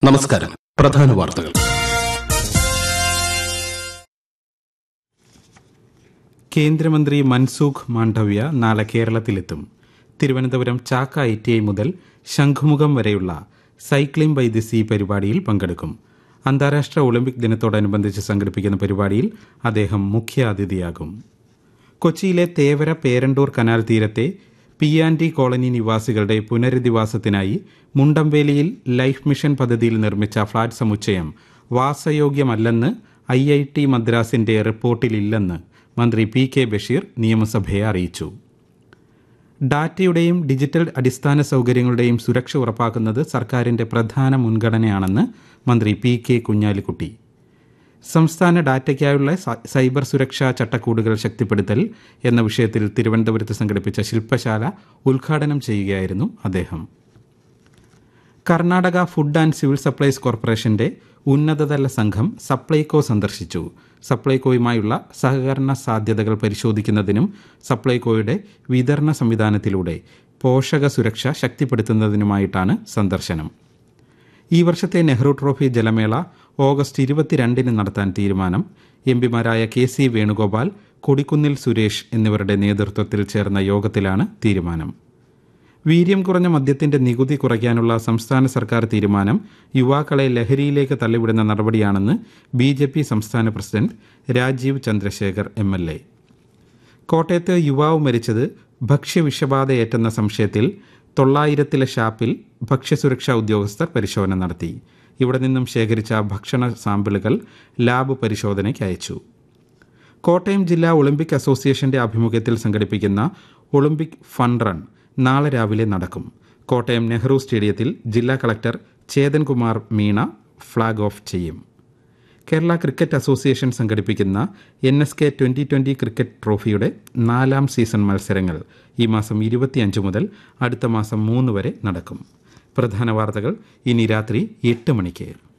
നമസ്കാരം പ്രധാന വാർത്തകൾ കേന്ദ്രമന്ത്രി മൻസൂഖ് മാണ്ഡവ്യ നാളെ കേരളത്തിലെത്തും Thiruvananthapuram Chakka I T I മുതൽ ശംഖുമുഖം വരെയുള്ള സൈക്ലിംഗ് ബൈ ദി സീ പരിപാടിയിൽ പങ്കെടുക്കും അന്താരാഷ്ട്ര ഒളിമ്പിക് ദിനത്തോടനുബന്ധിച്ച് സംഘടിപ്പിക്കുന്ന പരിപാടിയിൽ അദ്ദേഹം മുഖ്യാതിഥിയാകും കൊച്ചിയിലെ തേവര പേരണ്ടൂർ കനാൽ തീരത്തെ പി ആൻഡ് ടി കോളനി നിവാസികളുടെ പുനരധിവാസത്തിനായി മുണ്ടംവേലിയിൽ ലൈഫ് മിഷൻ പദ്ധതിയിൽ നിർമ്മിച്ച ഫ്ളാറ്റ് സമുച്ചയം വാസയോഗ്യമല്ലെന്ന് ഐ ഐ ടി മദ്രാസിന്റെ റിപ്പോർട്ടിലില്ലെന്ന് മന്ത്രി പി കെ ബഷീർ നിയമസഭയെ അറിയിച്ചു ഡാറ്റയുടെയും ഡിജിറ്റൽ അടിസ്ഥാന സൗകര്യങ്ങളുടെയും സുരക്ഷ ഉറപ്പാക്കുന്നത് സർക്കാരിന്റെ പ്രധാന മുൻഗണനയാണെന്ന് മന്ത്രി പി കെ കുഞ്ഞാലിക്കുട്ടി സംസ്ഥാന ഡാറ്റയ്ക്കായുള്ള സ- സൈബർ സുരക്ഷാ ചട്ടക്കൂടുകൾ ശക്തിപ്പെടുത്തൽ എന്ന വിഷയത്തിൽ തിരുവനന്തപുരത്ത് സംഘടിപ്പിച്ച ശില്പശാല ഉദ്ഘാടനം ചെയ്യുകയായിരുന്നു അദ്ദേഹം Karnataka food and civil supplies കോർപ്പറേഷന്റെ ഉന്നതതല സംഘം സപ്ലൈകോ സന്ദർശിച്ചു സപ്ലൈകോയുമായുള്ള സഹകരണ സാധ്യതകൾ പരിശോധിക്കുന്നതിനും സപ്ലൈകോയുടെ വിതരണ സംവിധാനത്തിലൂടെ പോഷക സുരക്ഷ ശക്തിപ്പെടുത്തുന്നതിനുമായിട്ടാണ് സന്ദർശനം ഈ വർഷത്തെ നെഹ്റു ട്രോഫി ജലമേള ഓഗസ്റ്റ് ഇരുപത്തിരണ്ടിന് നടത്താൻ തീരുമാനം എം പിമാരായ കെ സി വേണുഗോപാൽ കൊടിക്കുന്നിൽ സുരേഷ് എന്നിവരുടെ നേതൃത്വത്തിൽ ചേർന്ന യോഗത്തിലാണ് തീരുമാനം വീര്യം കുറഞ്ഞ മദ്യത്തിന്റെ നികുതി കുറയ്ക്കാനുള്ള സംസ്ഥാന സർക്കാർ തീരുമാനം യുവാക്കളെ ലഹരിയിലേക്ക് തള്ളിവിടുന്ന നടപടിയാണെന്ന് ബി ജെ പി സംസ്ഥാന president Rajeev Chandrasekhar M L A കോട്ടയത്ത് യുവാവ് മരിച്ചത് ഭക്ഷ്യവിഷബാധയേറ്റെന്ന സംശയത്തിൽ തൊള്ളായിരത്തിലെ ഷാപ്പിൽ ഭക്ഷ്യസുരക്ഷാ ഉദ്യോഗസ്ഥർ പരിശോധന നടത്തി ഇവിടെ നിന്നും ശേഖരിച്ച ഭക്ഷണ സാമ്പിളുകൾ ലാബ് പരിശോധനയ്ക്ക് അയച്ചു കോട്ടയം ജില്ലാ ഒളിമ്പിക് അസോസിയേഷന്റെ ആഭിമുഖ്യത്തിൽ സംഘടിപ്പിക്കുന്ന ഒളിമ്പിക് ഫൺ റൺ നാളെ രാവിലെ നടക്കും കോട്ടയം നെഹ്റു സ്റ്റേഡിയത്തിൽ ജില്ലാ collector Chethankumar Meena flag off ചെയ്യും കേരള ക്രിക്കറ്റ് അസോസിയേഷൻ സംഘടിപ്പിക്കുന്ന N S K twenty twenty cricket ട്രോഫിയുടെ നാലാം സീസൺ മത്സരങ്ങൾ ഈ മാസം ഇരുപത്തിയഞ്ച് മുതൽ അടുത്ത മാസം മൂന്ന് വരെ നടക്കും പ്രധാന വാർത്തകൾ ഇനി രാത്രി എട്ട് മണിക്ക്